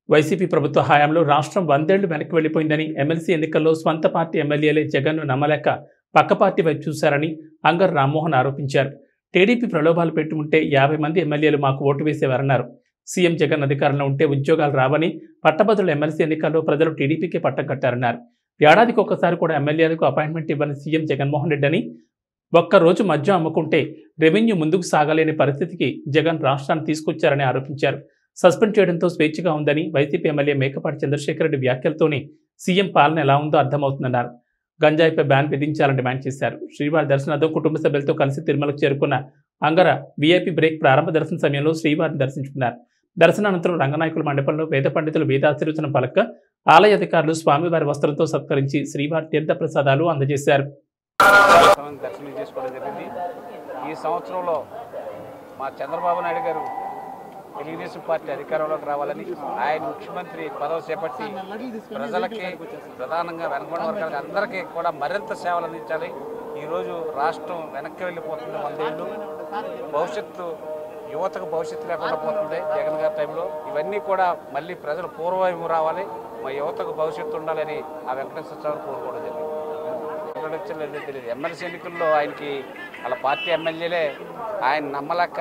YCP ప్రభుత్వ హయాంలో రాష్ట్రం వందేళ్లు వెనక్కి వెళ్లిపోయిందని ఎమ్మెల్సీ ఎన్నికల్లో స్వంత పార్టీ ఎమ్మెల్యేలే జగన్ను నమ్మలేక పక్క పార్టీ వైపు చూశారని అంగర్ రామ్మోహన్ ఆరోపించారు టీడీపీ ప్రలోభాలు పెట్టి ఉంటే యాభై మంది ఎమ్మెల్యేలు మాకు ఓటు వేసేవారన్నారు సీఎం జగన్ అధికారంలో ఉంటే ఉద్యోగాలు రావని పట్టభద్రుల ఎమ్మెల్సీ ఎన్నికల్లో ప్రజలు టీడీపీకే పట్టం కట్టారన్నారు ఏడాదికి ఒక్కసారి కూడా ఎమ్మెల్యేలకు అపాయింట్మెంట్ ఇవ్వని సీఎం జగన్మోహన్ రెడ్డి అని ఒక్కరోజు మద్యం అమ్ముకుంటే రెవెన్యూ ముందుకు సాగలేని పరిస్థితికి జగన్ రాష్ట్రాన్ని తీసుకొచ్చారని ఆరోపించారు సస్పెండ్ చేయడంతో స్వేచ్ఛగా ఉందని వైసీపీ ఎమ్మెల్యే మేకపాటి చంద్రశేఖర్ రెడ్డి వ్యాఖ్యలతోనే సీఎం పాలన ఎలా ఉందో అర్థమవుతుందన్నారు గంజాయిపై బ్యాన్ విధించాలని డిమాండ్ చేశారు శ్రీవారి దర్శనార్థం కుటుంబ సభ్యులతో కలిసి తిరుమలకు చేరుకున్న అంగర వీఐపీ బ్రేక్ ప్రారంభ దర్శన సమయంలో శ్రీవారిని దర్శించుకున్నారు దర్శనానంతరం రంగనాయకుల మండపంలో వేద పండితులు వేదాశీర్వచనం పలక ఆలయ అధికారులు స్వామివారి వస్త్రంతో సత్కరించి శ్రీవారి తీర్థ ప్రసాదాలు అందజేశారు స్వామిని దర్శనం చేసుకోవడం జరిగింది ఈ సంవత్సరంలో మా చంద్రబాబు నాయుడు గారు తెలుగుదేశం పార్టీ అధికారంలోకి రావాలని ఆయన ముఖ్యమంత్రి పదవి చేపట్టి ప్రజలకి ప్రధానంగా వెనకబడిన వర్గాలకి అందరికీ కూడా మరింత సేవలు అందించాలి ఈరోజు రాష్ట్రం వెనక్కి వెళ్ళిపోతుంది వందేళ్ళు భవిష్యత్తు యువతకు భవిష్యత్తు లేకుండా పోతుంది జగన్ గారి టైంలో ఇవన్నీ కూడా మళ్ళీ ప్రజలు పూర్వవైపు రావాలి మా యువతకు భవిష్యత్తు ఉండాలని ఆ వెంకటేశ్వర స్వామి కోరుకోవడం జరిగింది ప్రొడక్షన్ లేదో తెలియదు ఎమ్మెల్సీ ఎన్నికల్లో ఆయనకి వాళ్ళ పార్టీ ఎమ్మెల్యేలే ఆయన నమ్మలేక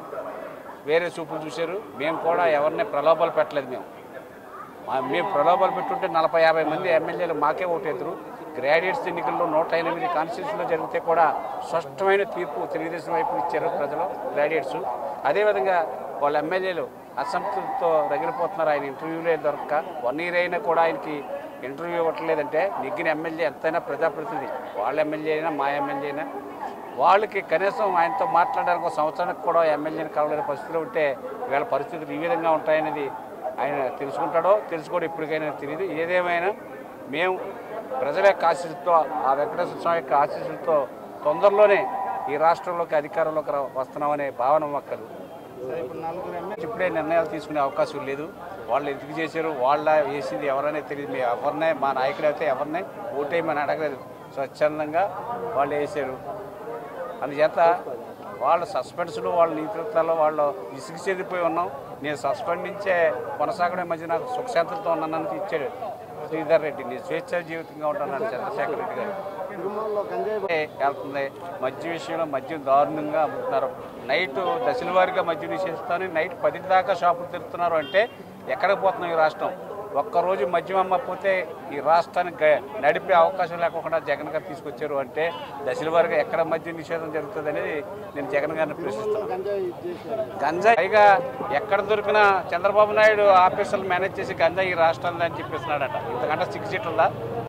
వేరే చూపులు చూశారు మేము కూడా ఎవరిని ప్రలోభాలు పెట్టలేదు మేము మా- మేము ప్రలోభాలు పెట్టుంటే నలభై యాభై మంది ఎమ్మెల్యేలు మాకే ఓటేద్దరు గ్రాడ్యుయేట్స్ ఎన్నికల్లో నూట ఎనిమిది కాన్స్టిట్యూషన్లో జరిగితే కూడా స్పష్టమైన తీర్పు తెలుగుదేశం వైపు ఇచ్చారు ప్రజలు గ్రాడ్యుయేట్స్ అదేవిధంగా వాళ్ళ ఎమ్మెల్యేలు అసంతృప్తితో రగిలిపోతున్నారు ఆయన ఇంటర్వ్యూలే దొరక్క వన్ ఇయర్ అయినా కూడా ఆయనకి ఇంటర్వ్యూ ఇవ్వట్లేదంటే నెగ్గిన ఎమ్మెల్యే ఎంతైనా ప్రజాప్రతినిధి వాళ్ళ ఎమ్మెల్యే అయినా మా ఎమ్మెల్యే అయినా వాళ్ళకి కనీసం ఆయనతో మాట్లాడడానికి ఒక సంవత్సరానికి కూడా ఎమ్మెల్యేని కలవలేని పరిస్థితిలో ఉంటే వీళ్ళ పరిస్థితులు ఈ విధంగా ఉంటాయనేది ఆయన తెలుసుకుంటాడో తెలుసుకోవడం ఇప్పటికైనా తెలియదు ఏదేమైనా మేము ప్రజల యొక్క ఆశీస్సులతో ఆ వెంకటేశ్వర స్వామి యొక్క ఆశీస్సులతో తొందరలోనే ఈ రాష్ట్రంలోకి అధికారంలోకి రా- వస్తున్నామనే భావన మొక్కలు ఇప్పుడే నిర్ణయాలు తీసుకునే అవకాశం లేదు వాళ్ళు ఎందుకు చేశారు వాళ్ళ వేసింది ఎవరనే తెలియదు మేము ఎవరినే మా నాయకుడు అయితే ఎవరినే ఓటేయమని అడగలేదు స్వచ్ఛందంగా వాళ్ళు వేసారు అందుచేత వాళ్ళ సస్పెన్స్లు వాళ్ళ నీతిత్వాల్లో వాళ్ళు ఇసుగు చెందిపోయి ఉన్నాం నేను సస్పెండ్ నుంచే కొనసాగడం మధ్య నాకు సుఖశాంతులతో ఉన్నానని ఇచ్చాడు శ్రీధర్ రెడ్డి నేను స్వేచ్ఛ జీవితంగా ఉంటానని చంద్రశేఖర్ రెడ్డి గారు ఏ వెళ్తుంది మద్యం విషయంలో మద్యం దారుణంగా అమ్ముతున్నారు నైట్ దశల వారీగా మద్యం నిషేధిస్తాను నైట్ పది దాకా షాపులు తిరుగుతున్నారు అంటే ఎక్కడికి పోతున్నాం ఈ రాష్ట్రం ఒక్కరోజు మద్యం అమ్మకపోతే ఈ రాష్ట్రానికి గ- నడిపే అవకాశం లేకుండా జగన్ గారు తీసుకొచ్చారు అంటే దశల వారీగా ఎక్కడ మద్యం నిషేధం జరుగుతుంది అనేది నేను జగన్ గారిని ప్రశ్నిస్తున్నాను గంజాయి పైగా ఎక్కడ దొరికినా చంద్రబాబు నాయుడు ఆఫీసులు మేనేజ్ చేసి గంజాయి ఈ రాష్ట్రంలో అని చెప్పేస్తున్నాడట ఇంతకంటే సిక్స్ సీట్ ఉందా